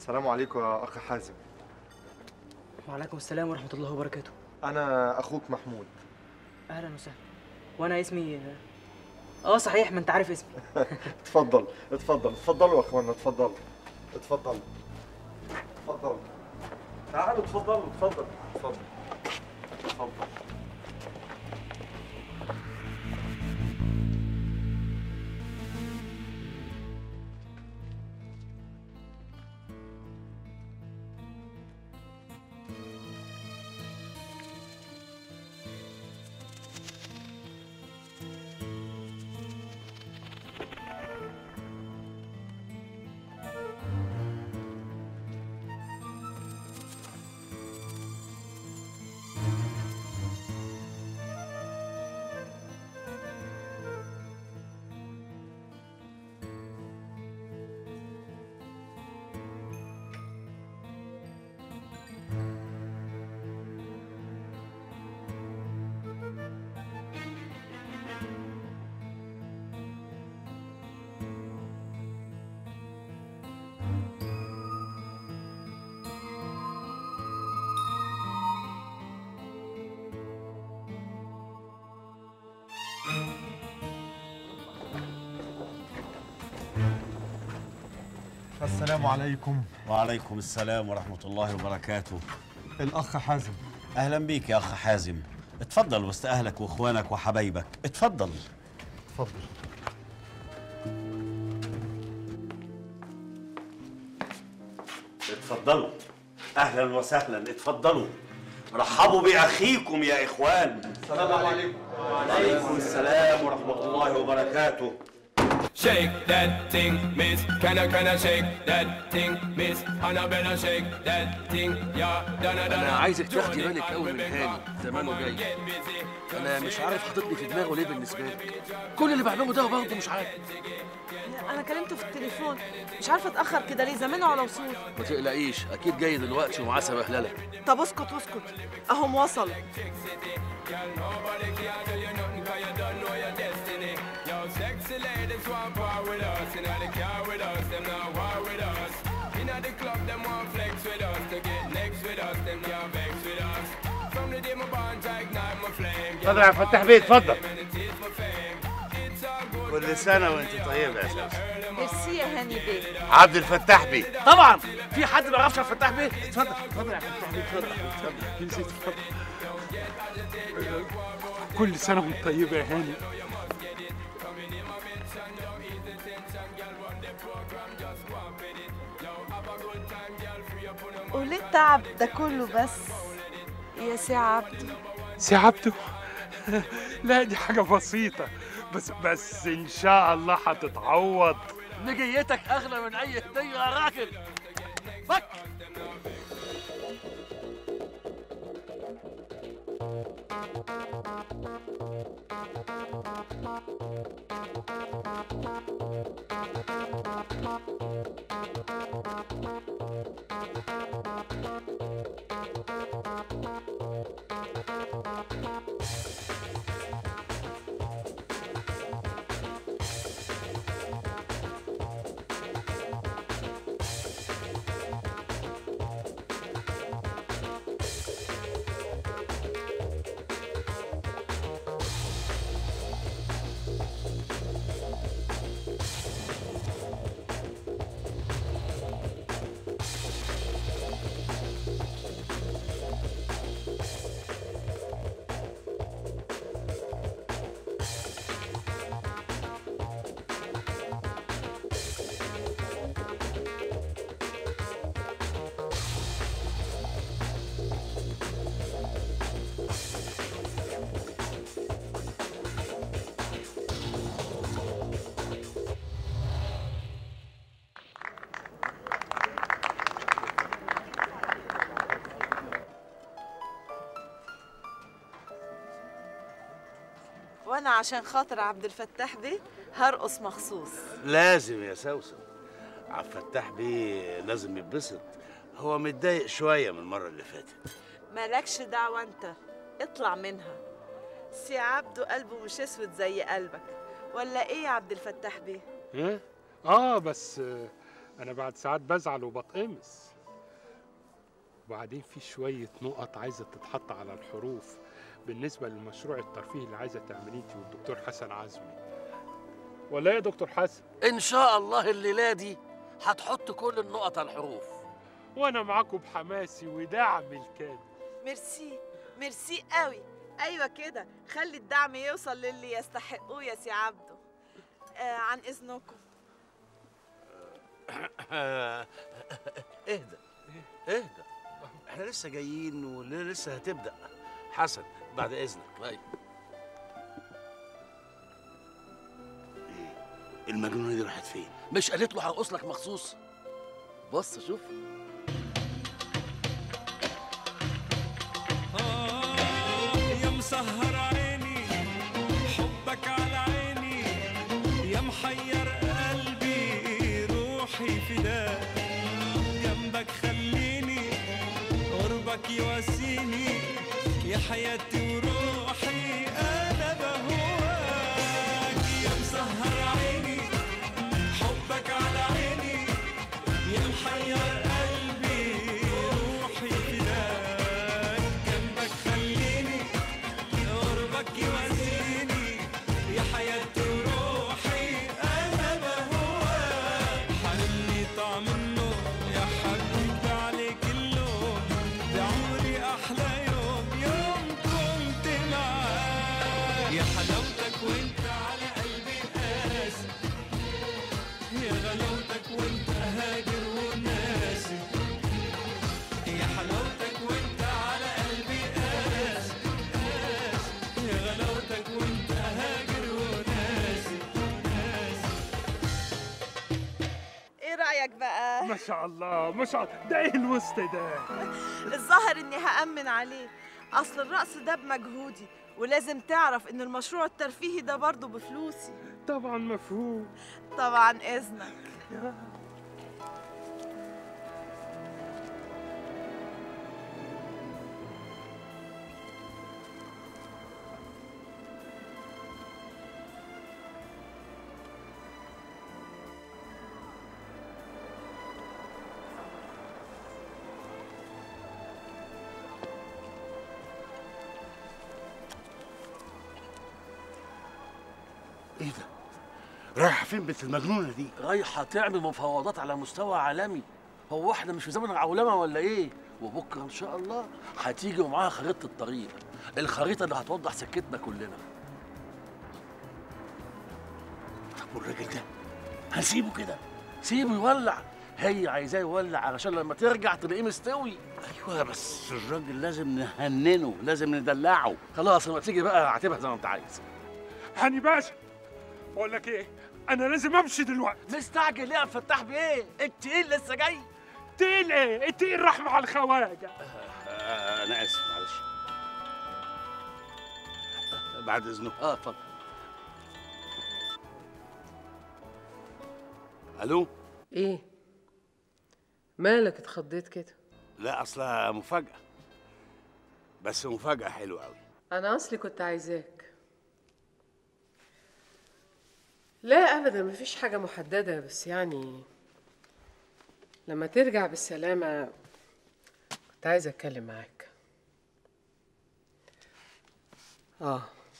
السلام عليكم يا اخ حازم وعليكم السلام ورحمة الله وبركاته انا اخوك محمود أهلا وسهلا وأنا اسمي اه صحيح ما أنت عارف اسمي اتفضل اتفضل اتفضلوا يا اخوانا اتفضلوا اتفضلوا اتفضلوا تعالوا اتفضلوا اتفضل اتفضل اتفضل السلام عليكم وعليكم السلام ورحمة الله وبركاته الاخ حازم أهلا بيك يا أخ حازم اتفضل وسط أهلك وإخوانك وحبايبك اتفضل اتفضل اتفضلوا أهلا وسهلا اتفضلوا رحبوا بأخيكم يا إخوان السلام عليكم وعليكم السلام ورحمة الله وبركاته Shake that thing, miss. Can I, can I shake that thing, miss? Annabella, shake that thing, yeah. Donna, انا Donna. عايزك تاخدي بالك قوي من هاني زمانه جاي انا مش عارف حاططني في دماغه ليه بالنسبه لك كل اللي بعمله ده برضه مش عارف انا كلمته في التليفون مش عارفه اتاخر كده ليه زمانه على وصول ما تقلقيش اكيد جاي دلوقتي ومعاه سبهلله طب اسكت اسكت اهم وصل Yo, sexy ladies want part with us. Inna the car with us, them not war with us. Inna the club, them want flex with us. To get next with us, them can't vex with us. From the day my bond, I ignite my flame. اتفضل يا فتح بيه اتفضل Meditate my fame. It's all good. كل سنه وانت طيب يا سوسن ميرسي يا هاني بيه عبد الفتاح بيه طبعا في حد ما يعرفش الفتاح بيه اتفضل اتفضل يا فتاح بيه اتفضل اتفضل نسيت اتفضل كل سنة وانت طيبة يا هاني وليه التعب ده كله بس يا سي عبده سي عبده لا دي حاجة بسيطة بس بس إن شاء الله هتتعوض نجيتك اغلى من اي هديه يا راجل فك وانا عشان خاطر عبد الفتاح بيه هرقص مخصوص لازم يا سوسن عبد الفتاح بيه لازم يتبسط هو متضايق شويه من المره اللي فاتت مالكش دعوه انت اطلع منها سي عبده قلبه مش اسود زي قلبك ولا ايه يا عبد الفتاح بيه إيه؟ آه بس انا بعد ساعات بزعل وبتقمص وبعدين في شويه نقط عايزه تتحط على الحروف بالنسبه للمشروع الترفيهي اللي عايزه تعمليه انت والدكتور حسن عزمي ولا ايه يا دكتور حسن ان شاء الله الليله دي هتحط كل النقط على الحروف وانا معاكم بحماسي ودعمي الكامل ميرسي ميرسي قوي ايوه كده خلي الدعم يوصل للي يستحقوه يا سي عبده آه عن اذنكم اهدى اهدى احنا لسه جايين ولسه هتبدا حسن بعد اذنك طيب المجنونه دي راحت فين مش قالت له هرقص لك مخصوص بص شوف يا مسهر عيني حبك على عيني يا محير قلبي روحي فداك جنبك خليني قربك يواسيني يا حياتي وروحي انا بهواك يا مسهر عيني حبك على عيني يا محير قلبي روحي فداك جنبك خليني قربك يواسيني يا حياتي وروحي انا بهواك حرمني طعم النوم يا حبيبي عليك اللوم ده عمري احلى يوم يوم كنت معاك يا حلاوتك وانت على قلبي قاسي يا غلاوتك وانت هاجر وناسي يا حلاوتك وانت على قلبي قاسي قاسي يا غلاوتك وانت هاجر وناسي ناسي ايه رايك بقى ما شاء الله ما شاء الله ده ايه الوسط ده الظاهر اني هامن عليه اصل الرقص ده بمجهودي ولازم تعرف ان المشروع الترفيهي ده برضه بفلوسي طبعا مفهوم طبعا اذنك ايه ده رايحه فين بنت المجنونه دي رايحه تعمل مفاوضات على مستوى عالمي هو احنا مش في زمن العولمه ولا ايه وبكره ان شاء الله هتيجي ومعاها خريطه الطريق الخريطه اللي هتوضح سكتنا كلنا طب والراجل ده هنسيبه كده سيبه يولع هي عايزاه يولع علشان لما ترجع تلاقيه مستوي ايوه بس الراجل لازم نهننه لازم ندلعه خلاص لما تيجي بقى اعتبرها زي ما انت عايز هاني باشا بقول لك ايه انا لازم امشي دلوقتي مستعجل ليه يا فتاح بايه التقيل لسه جاي تقيل ايه التقيل راح مع الخواجه آه انا اسف معلش آه، بعد اذنك اه اتفضل الو ايه مالك اتخضيت كده لا اصلها مفاجاه بس مفاجاه حلوه قوي انا اصلي كنت عايزاك لا ابدا مفيش حاجه محدده بس يعني لما ترجع بالسلامه كنت عايزه اتكلم معاك اه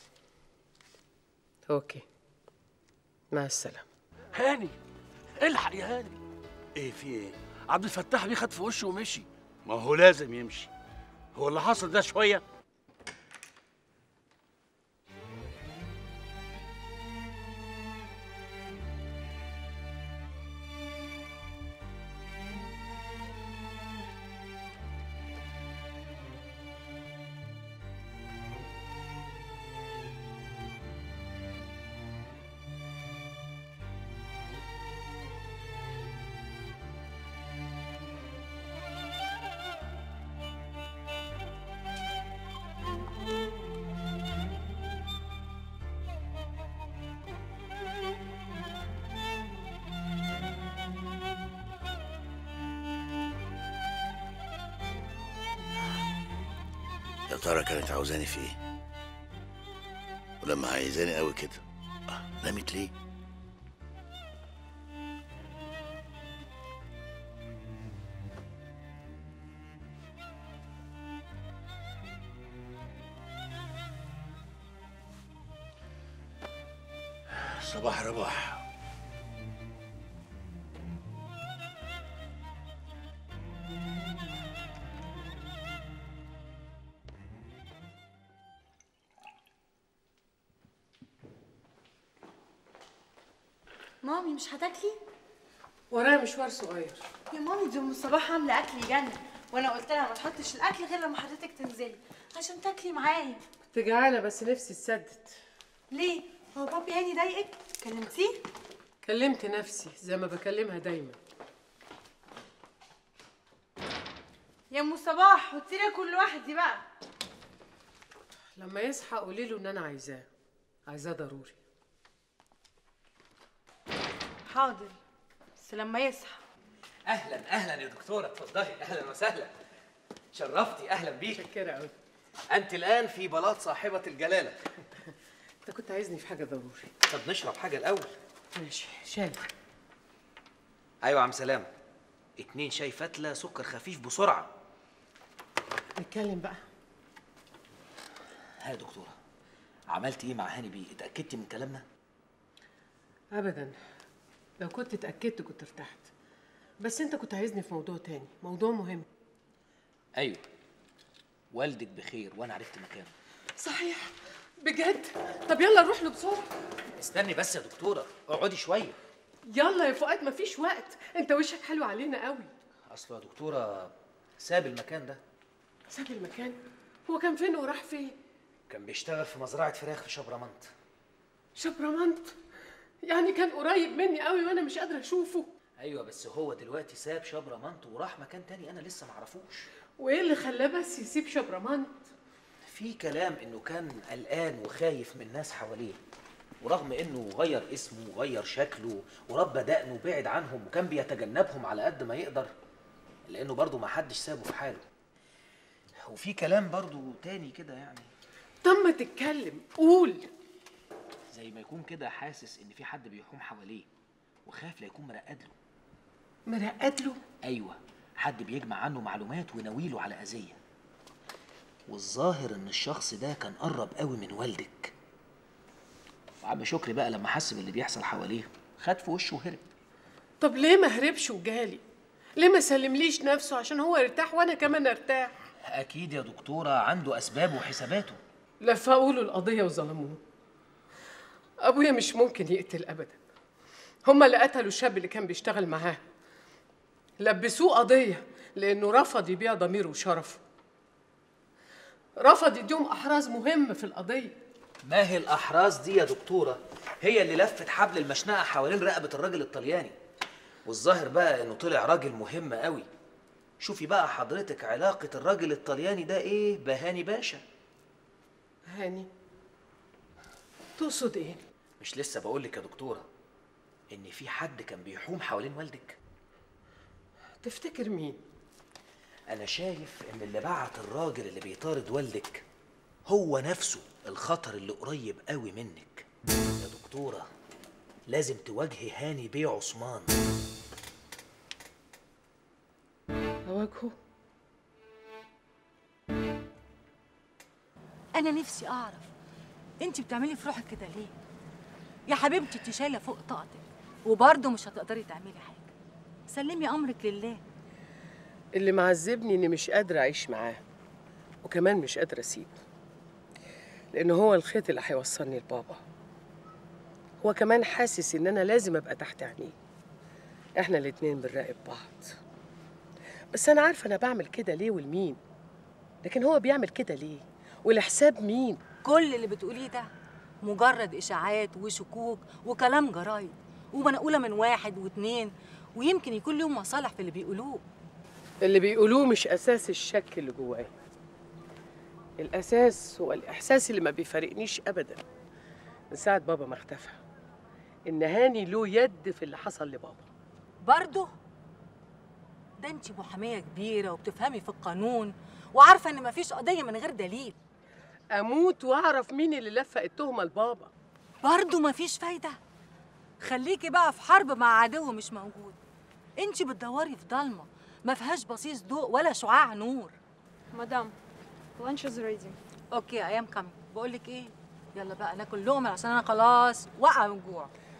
اوكي مع السلامه هاني الحق يا هاني ايه في ايه عبد الفتاح بيه خد في وشه ومشي ما هو لازم يمشي هو اللي حصل ده شويه يا ترى كانت عاوزاني في ايه ولما عايزاني قوي كده آه، نامت ليه صباح رباح مامي مش هتاكلي؟ ورايا مشوار صغير يا مامي دي ام صباح عامله اكل يجنن وانا قلت لها ما تحطش الاكل غير لما حضرتك تنزلي عشان تاكلي معايا كنت جعانه بس نفسي اتسدد ليه؟ هو بابي هاني ضايقك؟ كلمتيه؟ كلمت نفسي زي ما بكلمها دايما يا ام صباح حطي لي كل لوحدي بقى لما يصحى قولي له ان انا عايزاه عايزاه ضروري حاضر بس لما يصحى اهلا اهلا يا دكتوره اتفضلي اهلا وسهلا شرفتي اهلا بيك متشكره قوي انت الان في بلاط صاحبه الجلاله انت كنت عايزني في حاجه ضروري طب نشرب حاجه الاول ماشي شاي ايوه يا عم سلام اتنين شاي فتله سكر خفيف بسرعه نتكلم بقى ها يا دكتوره عملت ايه مع هاني بيه اتاكدتي من كلامنا ابدا لو كنت اتاكدت كنت ارتحت بس انت كنت عايزني في موضوع تاني موضوع مهم ايوه والدك بخير وانا عرفت مكانه صحيح بجد طب يلا نروح له بسرعه استني بس يا دكتوره اقعدي شويه يلا يا فؤاد مفيش وقت انت وشك حلو علينا قوي اصله يا دكتوره ساب المكان ده ساب المكان هو كان فين وراح فين كان بيشتغل في مزرعه فراخ في شبرمنت شبرمنت يعني كان قريب مني قوي وانا مش قادره اشوفه ايوه بس هو دلوقتي ساب شبرمنت وراح مكان تاني انا لسه معرفوش وايه اللي خلاه بس يسيب شبرمنت في كلام انه كان قلقان وخايف من الناس حواليه ورغم انه غير اسمه وغير شكله وربى دقنه وبعد عنهم وكان بيتجنبهم على قد ما يقدر لانه برضه ما حدش سابه في حاله وفي كلام برضه تاني كده يعني طب ما تتكلم قول زي ما يكون كده حاسس ان في حد بيحوم حواليه وخاف لا يكون مرقد له مرقد له ايوه حد بيجمع عنه معلومات وناويله على اذيه والظاهر ان الشخص ده كان قرب قوي من والدك وعم شكري بقى لما حس باللي بيحصل حواليه خد في وشه وهرب طب ليه ما هربش وجالي ليه ما سلمليش نفسه عشان هو يرتاح وانا كمان ارتاح اكيد يا دكتوره عنده اسبابه وحساباته لفقوا له القضيه وظلموه ابويا مش ممكن يقتل ابدا هما اللي قتلوا الشاب اللي كان بيشتغل معاه لبسوه قضيه لانه رفض يبيع ضميره وشرفه رفض يديهم احراز مهم في القضيه ما هي الاحراز دي يا دكتوره هي اللي لفت حبل المشنقه حوالين رقبه الراجل الطلياني والظاهر بقى انه طلع راجل مهم قوي شوفي بقى حضرتك علاقه الراجل الطلياني ده ايه بهاني باشا هاني تقصد ايه مش لسه بقول لك يا دكتوره ان في حد كان بيحوم حوالين والدك تفتكر مين انا شايف ان اللي بعت الراجل اللي بيطارد والدك هو نفسه الخطر اللي قريب قوي منك يا دكتوره لازم تواجهي هاني بيه عثمان اواجهه انا نفسي اعرف انت بتعملي في روحك كده ليه يا حبيبتي انت شايله فوق طاقتك وبرضه مش هتقدري تعملي حاجه سلمي امرك لله اللي معذبني اني مش قادره اعيش معاه وكمان مش قادره اسيبه لان هو الخيط اللي هيوصلني لبابا هو كمان حاسس ان انا لازم ابقى تحت عينيه احنا الاتنين بنراقب بعض بس انا عارفه انا بعمل كده ليه ولمين لكن هو بيعمل كده ليه ولحساب مين كل اللي بتقوليه ده مجرد اشاعات وشكوك وكلام جرايد ومنقوله من واحد واتنين ويمكن يكون لهم مصالح في اللي بيقولوه اللي بيقولوه مش اساس الشك اللي جوايا الاساس هو الاحساس اللي ما بيفارقنيش ابدا من ساعه بابا ما اختفى ان هاني له يد في اللي حصل لبابا برضه ده انت محاميه كبيره وبتفهمي في القانون وعارفه ان مفيش قضيه من غير دليل اموت واعرف مين اللي لفق التهمه لبابا برضه مفيش فايده خليكي بقى في حرب مع عدو مش موجود انت بتدوري في ضلمه ما فيهاش بصيص ضوء ولا شعاع نور مدام lunch is ready اوكي ايام كامي بقول لك ايه يلا بقى ناكل لقمه عشان انا خلاص واقعه من الجوع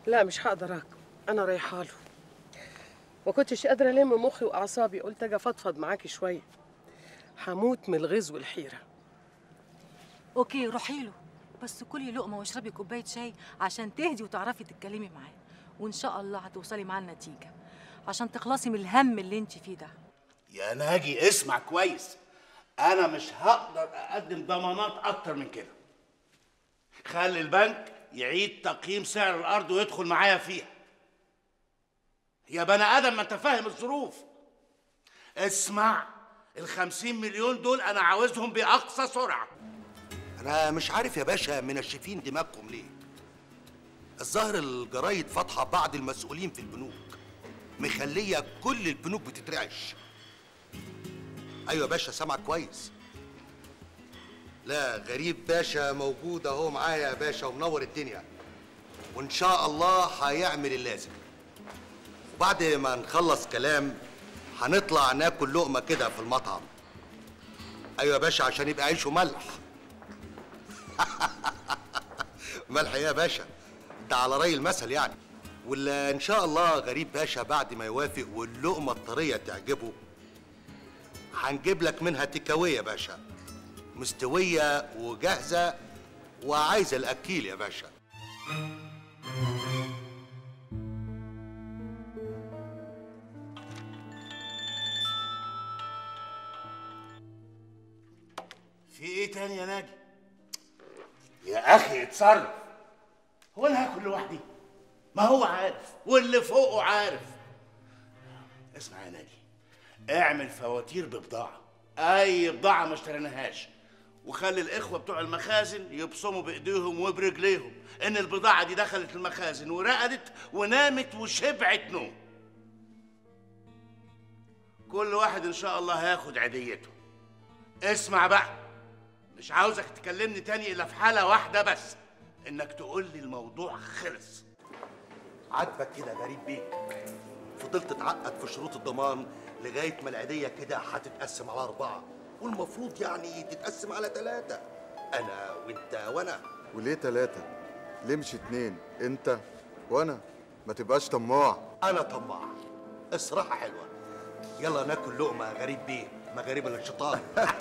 لا مش هقدر اكل انا رايحه له وكنتش قادره الم مخي واعصابي قلت اجي افضفض معاكي شويه هموت من الغيظ والحيره اوكي روحي له بس كلي لقمه واشربي كوبايه شاي عشان تهدي وتعرفي تتكلمي معاه وان شاء الله هتوصلي معاه لنتيجه عشان تخلصي من الهم اللي انت فيه ده يا ناجي اسمع كويس انا مش هقدر اقدم ضمانات اكتر من كده خلي البنك يعيد تقييم سعر الارض ويدخل معايا فيها يا بني ادم ما انت فاهم الظروف اسمع الخمسين مليون دول انا عاوزهم باقصى سرعه انا مش عارف يا باشا منشفين دماغكم ليه الظاهر الجرايد فاتحه بعض المسؤولين في البنوك مخليه كل البنوك بتترعش ايوه يا باشا سامعك كويس لا غريب باشا موجود اهو معايا يا باشا ومنور الدنيا وان شاء الله هيعمل اللازم وبعد ما نخلص كلام هنطلع ناكل لقمه كده في المطعم ايوه يا باشا عشان يبقى عيش وملح ملح ايه يا باشا ده على رأي المثل يعني ولا ان شاء الله غريب باشا بعد ما يوافق واللقمه الطريه تعجبه هنجيب لك منها تكاويه يا باشا مستويه وجاهزه وعايزه الاكيل يا باشا في ايه تاني يا ناجي يا اخي اتصرف هو انا هاكل لوحدي ما هو عارف واللي فوقه عارف اسمع يا ناجي اعمل فواتير ببضاعه اي بضاعه ما اشتريناهاش وخلي الاخوه بتوع المخازن يبصموا بايديهم وبرجليهم ان البضاعه دي دخلت المخازن ورقدت ونامت وشبعت نوم كل واحد ان شاء الله هياخد عيديته اسمع بقى مش عاوزك تكلمني تاني الا في حاله واحده بس انك تقول لي الموضوع خلص عاجبك كده غريب بيك فضلت تعقد في شروط الضمان لغايه ما العيديه كده هتتقسم على اربعه والمفروض يعني تتقسم على ثلاثه انا وانت وانا وليه تلاتة؟ ليه مش اتنين؟ انت وانا ما تبقاش طماع انا طماع الصراحه حلوه يلا ناكل لقمه يا غريب بيه مغاربه للشيطان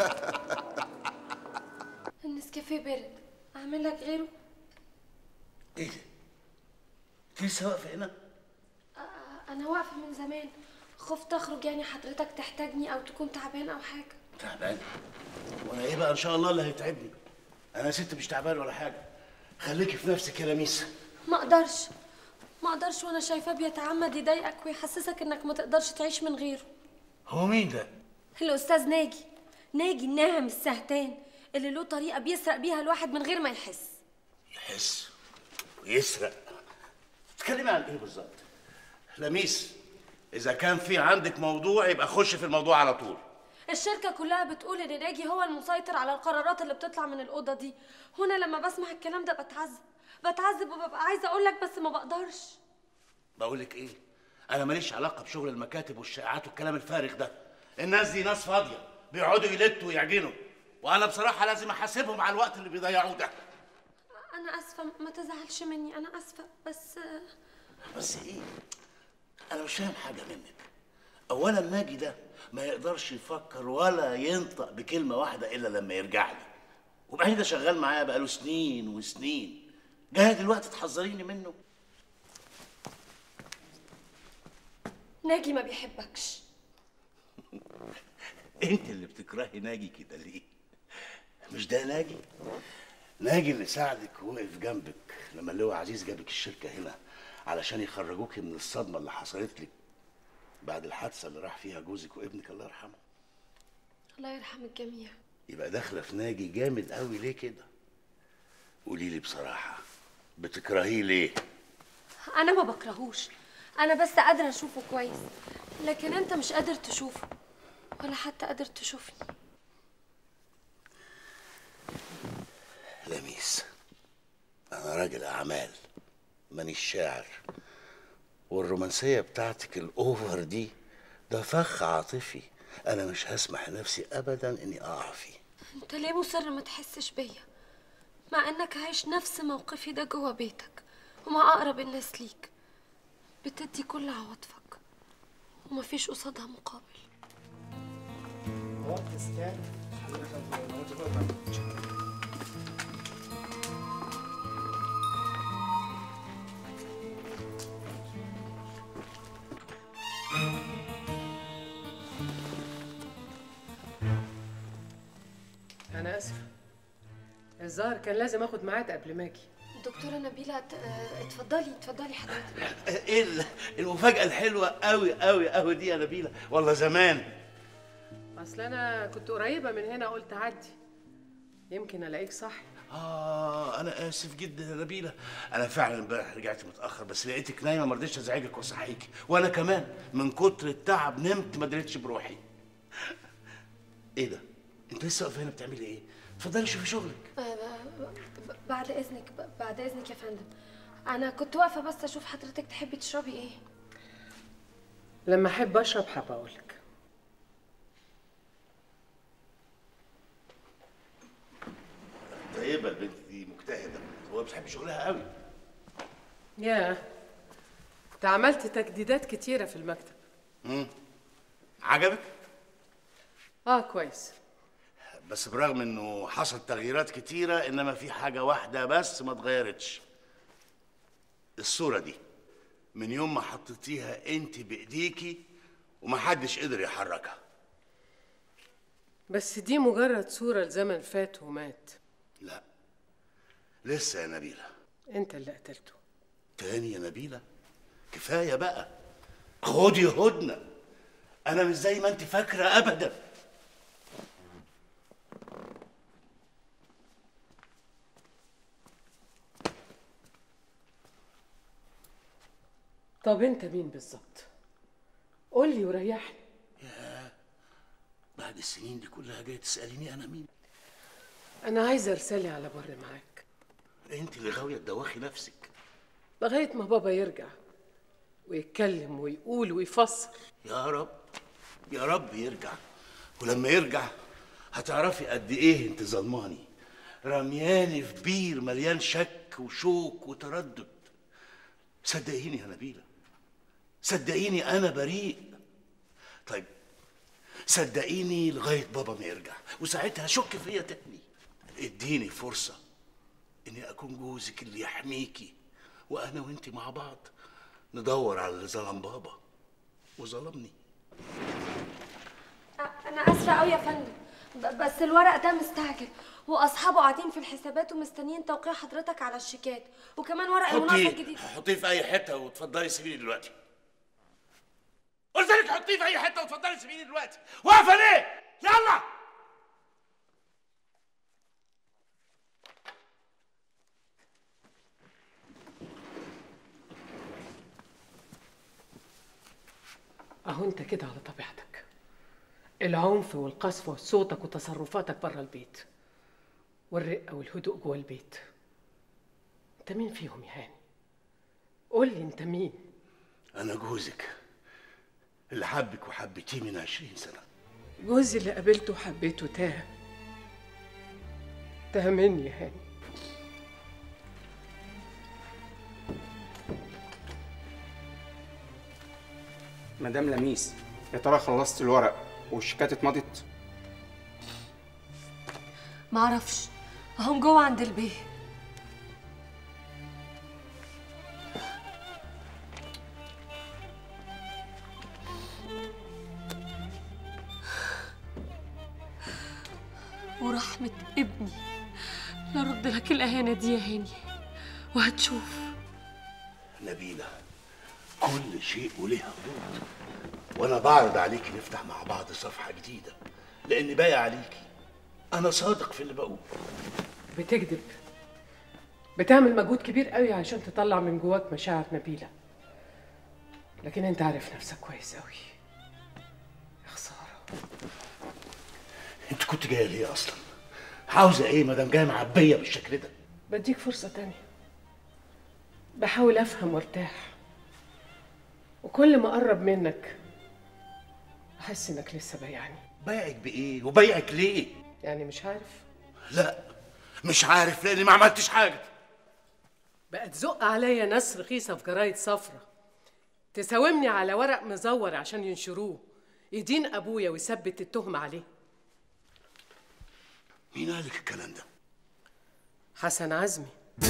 النسكافيه برد اعمل لك غيره ايه ده؟ انت لسه واقفه هنا؟ انا واقفه من زمان خفت اخرج يعني حضرتك تحتاجني او تكون تعبان او حاجه تعبان وانا ايه بقى ان شاء الله اللي هيتعبني انا ست مش تعبان ولا حاجه خليكي في نفسك يا لميس ما اقدرش ما اقدرش وانا شايفاه بيتعمد يضايقك ويحسسك انك ما تقدرش تعيش من غيره هو مين ده الاستاذ ناجي ناجي الناعم السهتان اللي له طريقه بيسرق بيها الواحد من غير ما يحس يحس ويسرق تتكلمي عن ايه بالظبط لميس اذا كان في عندك موضوع يبقى خش في الموضوع على طول الشركه كلها بتقول ان ناجي هو المسيطر على القرارات اللي بتطلع من الاوضه دي وانا لما بسمع الكلام ده بتعذب بتعذب وببقى عايزه اقول لك بس ما بقدرش بقول لك ايه انا ماليش علاقه بشغل المكاتب والشائعات والكلام الفارغ ده الناس دي ناس فاضيه بيقعدوا يلتوا ويعجنوا وانا بصراحه لازم احاسبهم على الوقت اللي بيضيعوه ده انا اسفه ما تزعلش مني انا اسفه بس بس ايه انا مش فاهم حاجه منك اولا ناجي ده ما يقدرش يفكر ولا ينطق بكلمه واحده الا لما يرجع لي وبعدين ده شغال معايا بقاله سنين وسنين جاي دلوقتي تحذريني منه ناجي ما بيحبكش انت اللي بتكرهي ناجي كده ليه مش ده ناجي ناجي اللي ساعدك ووقف جنبك لما اللواء عزيز جابك الشركه هنا علشان يخرجوك من الصدمه اللي حصلت لك بعد الحادثه اللي راح فيها جوزك وابنك الله يرحمه الله يرحم الجميع يبقى داخله في ناجي جامد قوي ليه كده قولي لي بصراحه بتكرهيه ليه انا ما بكرهوش انا بس قادره اشوفه كويس لكن انت مش قادر تشوفه ولا حتى قادر تشوفني لميس انا راجل اعمال مانيش شاعر والرومانسيه بتاعتك الاوفر دي ده فخ عاطفي انا مش هسمح لنفسي ابدا اني اقع فيه انت ليه مصر ما تحسش بيا مع انك عايش نفس موقفي ده جوه بيتك ومع أقرب الناس ليك بتدي كل عواطفك ومفيش قصادها مقابل انا اسفه الظاهر كان لازم اخد ميعاد قبل ما اجي دكتورة نبيلة ت- آه، اتفضلي اتفضلي حضرتك ايه ال- المفاجأة الحلوة قوي قوي قوي دي يا نبيلة والله زمان اصل انا كنت قريبه من هنا قلت عدي يمكن الاقيك صح اه انا اسف جدا يا نبيلة انا فعلا امبارح رجعت متأخر بس لقيتك نايمة ما رضيتش ازعجك واصحيك وانا كمان من كتر التعب نمت ما دريتش بروحي ايه ده انت لسه واقفة هنا بتعملي ايه اتفضلي شوفي شغلك آه، ب- ب- بعد اذنك ب- بعد اذنك يا فندم انا كنت واقفه بس اشوف حضرتك تحبي تشربي ايه لما احب اشرب حابه اقول لك طيبة البنت دي مجتهدة هو بتحب شغلها قوي يا انت عملت تجديدات كتيره في المكتب امم عجبك اه كويس بس برغم انه حصل تغييرات كتيرة انما في حاجة واحدة بس ما اتغيرتش الصورة دي من يوم ما حطيتيها انت بايديكي ومحدش قدر يحركها بس دي مجرد صوره لزمن فات ومات لا لسه يا نبيلة انت اللي قتلته تاني يا نبيلة كفاية بقى خدي هدنة انا مش زي ما انت فاكرة ابدا طب انت مين بالظبط قول لي وريحني بعد السنين دي كلها جاي تسأليني انا مين انا عايزه ارسالي على بر معاك انت اللي غاوية تدوخي نفسك لغايه ما بابا يرجع ويتكلم ويقول ويفسر يا رب يا رب يرجع ولما يرجع هتعرفي قد ايه انت ظلماني رمياني في بير مليان شك وشوك وتردد صدقيني يا نبيلة صدقيني انا بريء طيب صدقيني لغاية بابا ما يرجع وساعتها شك فيا تاني اديني فرصة اني اكون جوزك اللي يحميكي وانا وانت مع بعض ندور على اللي ظلم بابا وظلمني أ- انا اسفه قوي يا فندم ب- بس الورق ده مستعجل واصحابه قاعدين في الحسابات ومستنيين توقيع حضرتك على الشيكات وكمان ورق المناقصه حطيه الجديد حطيه في اي حته وتفضلي سيبيني دلوقتي قلت لك حطيه في اي حته وتفضلي سيبيني دلوقتي واقفه ليه يلا اهو انت كده على طبيعتك العنف والقسوه وصوتك وتصرفاتك بره البيت والرقه والهدوء جوه البيت انت مين فيهم يا هاني قول لي انت مين انا جوزك اللي حبك وحبتيه من عشرين سنه جوزي اللي قابلته وحبيته تاه تاه مني يا هاني مدام لميس يا ترى خلصت الورق والشيكات اتمضت معرفش هم جوه عند البيه ورحمة ابني لرد لك الأهانة دي يا هاني وهتشوف نبيله كل شيء وله حدود وانا بعرض عليكي نفتح مع بعض صفحه جديده لاني باقي عليكي انا صادق في اللي بقوله بتكذب بتعمل مجهود كبير قوي عشان تطلع من جواك مشاعر نبيلة لكن انت عارف نفسك كويس قوي يا خسارة انت كنت جايه ليه اصلا عاوزه ايه مدام جايه معبيه بالشكل ده بديك فرصة تانية بحاول افهم وارتاح وكل ما اقرب منك احس انك لسه بايعني بايعك بايه وبايعك ليه يعني مش عارف لا مش عارف لاني ما عملتش حاجه بقى تزق عليا ناس رخيصة في جرايد صفرة تساومني على ورق مزور عشان ينشروه يدين أبويا ويثبت التهمة عليه مين قالك الكلام ده؟ حسن عزمي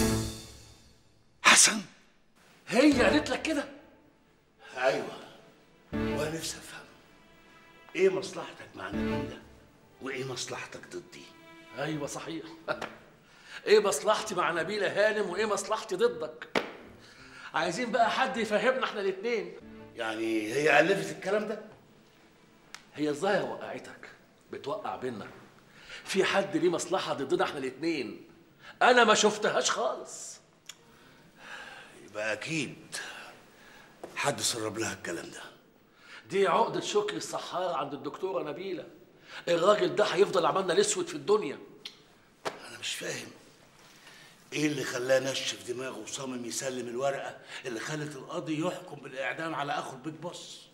حسن هي قالت لك كده ايوه وانا نفسي افهم ايه مصلحتك مع نبيله وايه مصلحتك ضدي ايوه صحيح ايه مصلحتي مع نبيله هانم وايه مصلحتي ضدك عايزين بقى حد يفهمنا احنا الاثنين يعني هي الفت الكلام ده هي الظاهر وقعتك بتوقع بينا في حد ليه مصلحه ضدنا احنا الاثنين انا ما شفتهاش خالص يبقى اكيد حد سرب لها الكلام ده دي عقدة شكر الصحارى عند الدكتورة نبيلة الراجل ده هيفضل عملنا الاسود في الدنيا انا مش فاهم ايه اللي خلاه نشف دماغه وصمم يسلم الورقه اللي خلت القاضي يحكم بالاعدام على اخو البيج بوس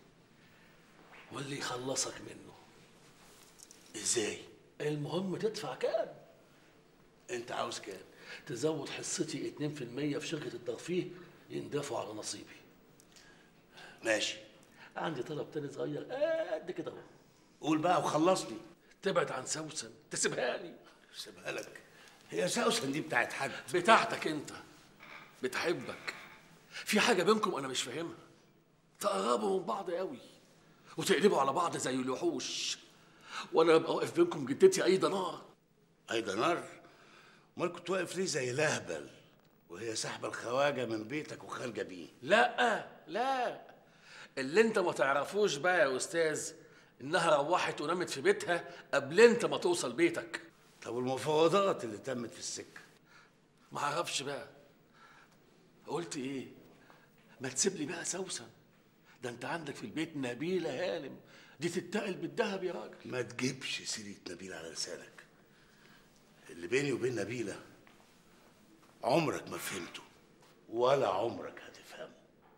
واللي يخلصك منه ازاي المهم تدفع كام انت عاوز كام تزود حصتي 2% في شركة الترفيه يندفعوا على نصيبي ماشي عندي طلب تاني صغير قد كده اهو قول بقى وخلصني تبعد عن سوسن تسيبها لي سيبها لك هي سوسن دي بتاعت حد بتاعتك انت بتحبك في حاجه بينكم انا مش فاهمها تقربوا من بعض قوي وتقلبوا على بعض زي الوحوش وانا ابقى واقف بينكم جدتي ايضا نار ايضا نار امال كنت واقف ليه زي لهبل وهي ساحبه الخواجه من بيتك وخارجه بيه لا لا اللي انت ما تعرفوش بقى يا استاذ انها روحت ونامت في بيتها قبل انت ما توصل بيتك طب والمفاوضات اللي تمت في السكه ما اعرفش بقى قلت ايه ما تسيب لي بقى سوسن ده انت عندك في البيت نبيله هانم دي تتقل بالذهب يا راجل ما تجيبش سيره نبيله على لسانك اللي بيني وبين نبيله عمرك ما فهمته ولا عمرك هتفهمه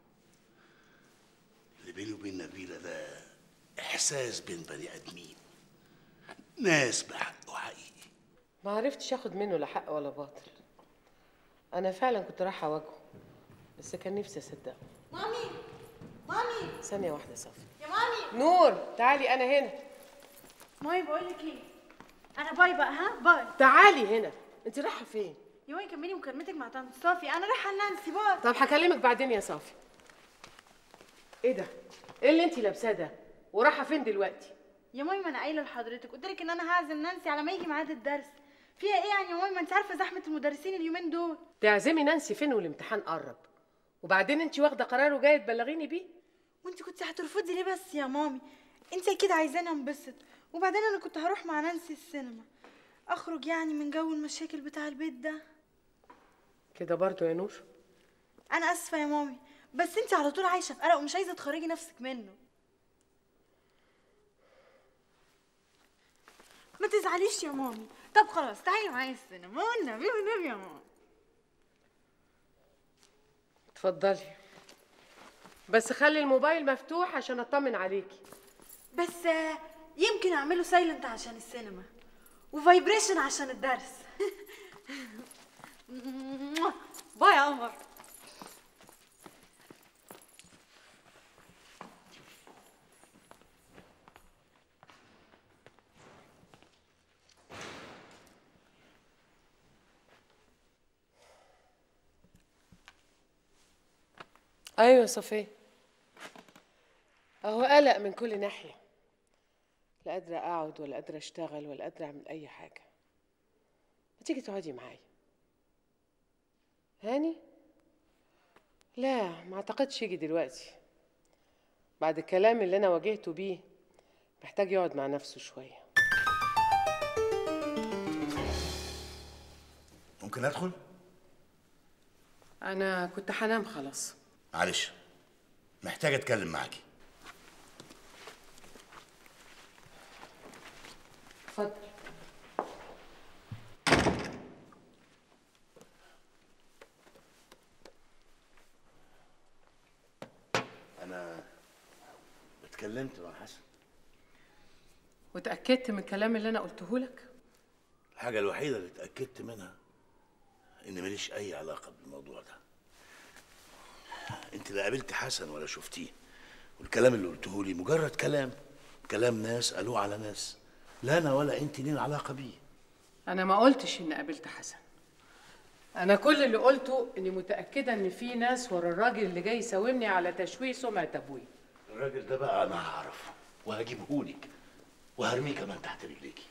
اللي بيني وبين نبيله ده احساس بين بني ادمين ناس بحق وحقيقي ما عرفتش اخد منه لا حق ولا باطل انا فعلا كنت رايحه اواجهه بس كان نفسي اصدقه مامي مامي ثانيه واحده صافي يا مامي نور تعالي انا هنا مامي بقول لك ايه انا باي بقى ها باي تعالي هنا انت رايحه فين يا مامي كملي مكالمتك مع طنط صافي انا رايحه لنانسي باي طب هكلمك بعدين يا صافي ايه ده ايه اللي انت لابساه ده ورايحه فين دلوقتي يا مامي ما انا قايله لحضرتك قلت لك ان انا هعزم نانسي على ما يجي ميعاد الدرس فيها ايه يعني يا مامي ما انت عارفه زحمه المدرسين اليومين دول تعزمي نانسي فين والامتحان قرب وبعدين انت واخده قرار وجايه تبلغيني بيه وانت كنت هترفضي ليه بس يا مامي انت اكيد عايزاني انبسط وبعدين انا كنت هروح مع نانسي السينما اخرج يعني من جو المشاكل بتاع البيت ده كده برضو يا نور انا اسفه يا مامي بس انت على طول عايشه في قلق ومش عايزه تخرجي نفسك منه ما تزعليش يا مامي طب خلاص تعالي معايا السينما والنبي والنبي يا ماما اتفضلي بس خلي الموبايل مفتوح عشان اطمن عليكي بس آه، يمكن اعمله سايلنت عشان السينما وفايبريشن عشان الدرس باي يا قمر ايوه يا صفيه اهو قلق من كل ناحيه لا قادره اقعد ولا قادره اشتغل ولا قادره اعمل اي حاجه ما تيجي تقعدي معايا هاني لا ما اعتقدش يجي دلوقتي بعد الكلام اللي انا واجهته بيه محتاج يقعد مع نفسه شويه ممكن ادخل انا كنت هنام خلاص معلش محتاج اتكلم معاكي اتفضل انا اتكلمت مع حسن وتاكدت من الكلام اللي انا قلته لك الحاجه الوحيده اللي اتاكدت منها ان ماليش اي علاقه بالموضوع ده انت لا قابلت حسن ولا شفتيه والكلام اللي قلته لي مجرد كلام كلام ناس قالوه على ناس لا انا ولا انت لينا علاقه بيه انا ما قلتش اني قابلت حسن انا كل اللي قلته اني متاكده ان في ناس ورا الراجل اللي جاي يساومني على تشويه سمعه ابوي الراجل ده بقى انا هعرفه وهجيبهولك وهرميه كمان تحت رجليكي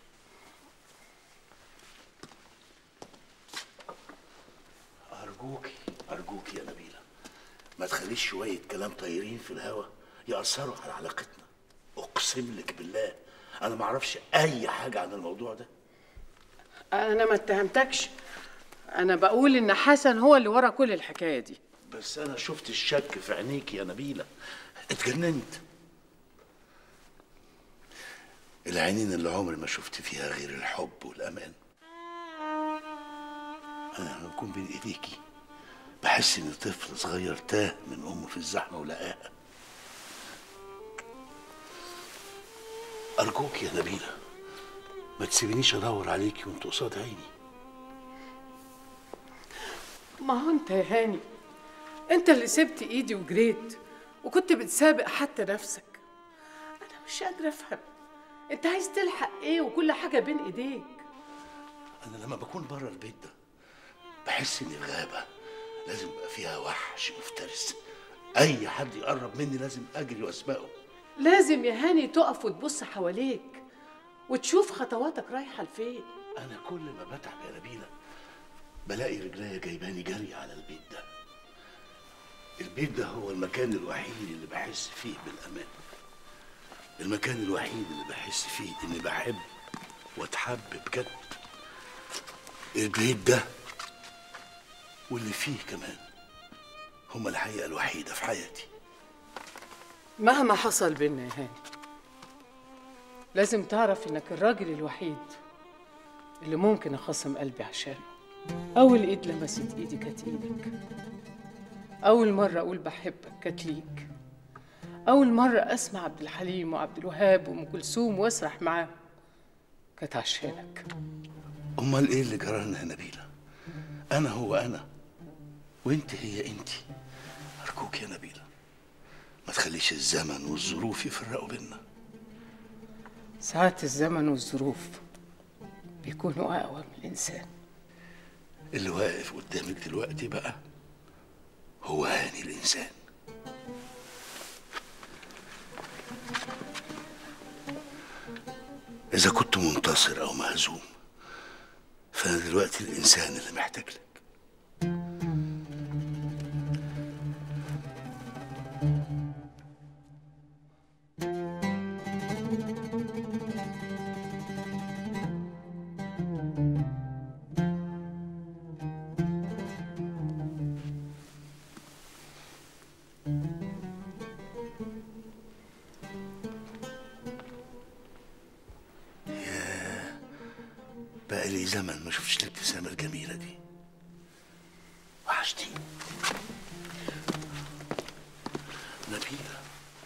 ارجوكي ارجوكي يا نبيله ما تخليش شويه كلام طايرين في الهوا ياثروا على علاقتنا اقسم لك بالله انا ما اعرفش اي حاجه عن الموضوع ده انا ما اتهمتكش انا بقول ان حسن هو اللي ورا كل الحكايه دي بس انا شفت الشك في عينيك يا نبيله اتجننت العينين اللي عمري ما شفت فيها غير الحب والامان انا لما بكون بين ايديكي بحس اني طفل صغير تاه من امه في الزحمه ولقاها ارجوك يا نبيله ما تسيبنيش ادور عليكي وانت قصاد عيني ما هو انت يا هاني انت اللي سبت ايدي وجريت وكنت بتسابق حتى نفسك انا مش قادره افهم انت عايز تلحق ايه وكل حاجه بين ايديك انا لما بكون بره البيت ده بحس ان الغابه لازم يبقى فيها وحش مفترس اي حد يقرب مني لازم اجري واسبقه لازم يا هاني تقف وتبص حواليك وتشوف خطواتك رايحه لفين انا كل ما بتعب يا نبيله بلاقي رجليا جايباني جري على البيت ده البيت ده هو المكان الوحيد اللي بحس فيه بالامان المكان الوحيد اللي بحس فيه اني بحب واتحب بجد البيت ده واللي فيه كمان هما الحقيقه الوحيده في حياتي مهما حصل بينا يا هاني لازم تعرف انك الراجل الوحيد اللي ممكن اخصم قلبي عشانه اول ايد لمست ايدي كانت ايدك اول مره اقول بحبك كانت ليك اول مره اسمع عبد الحليم وعبد الوهاب وام كلثوم واسرح معاهم كانت عشانك امال ايه اللي جرالنا يا نبيله انا هو انا وانت هي انت ارجوك يا نبيله ما تخليش الزمن والظروف يفرقوا بينا ساعات الزمن والظروف بيكونوا اقوى من الانسان اللي واقف قدامك دلوقتي بقى هو هاني الانسان اذا كنت منتصر او مهزوم فانا دلوقتي الانسان اللي محتاج لك بقى لي زمن ما شفتش الابتسامة الجميلة دي وحشتيني نبيلة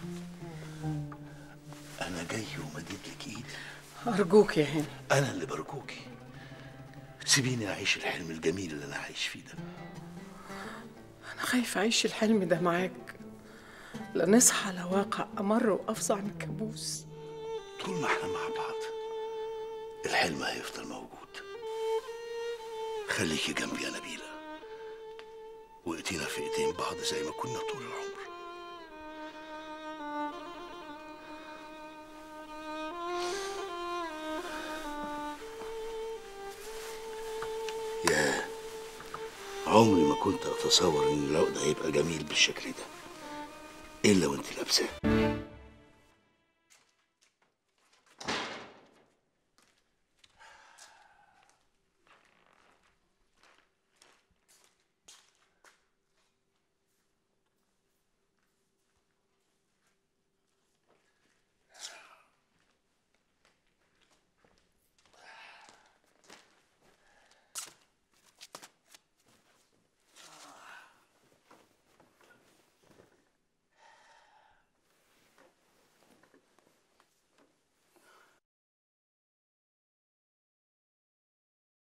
أنا جاي ومديت لك إيدي ارجوك يا هاني أنا اللي برجوكي سيبيني أعيش الحلم الجميل اللي أنا عايش فيه ده انا خايفه اعيش الحلم ده معاك لا نصحى على واقع امر وافظع من الكابوس طول ما احنا مع بعض الحلم هيفضل موجود خليكي جنبي يا نبيلة وقتينا في ايدين بعض زي ما كنا طول العمر ياه عمري ما كنت اتصور ان العقد هيبقى جميل بالشكل ده الا وانت لابساه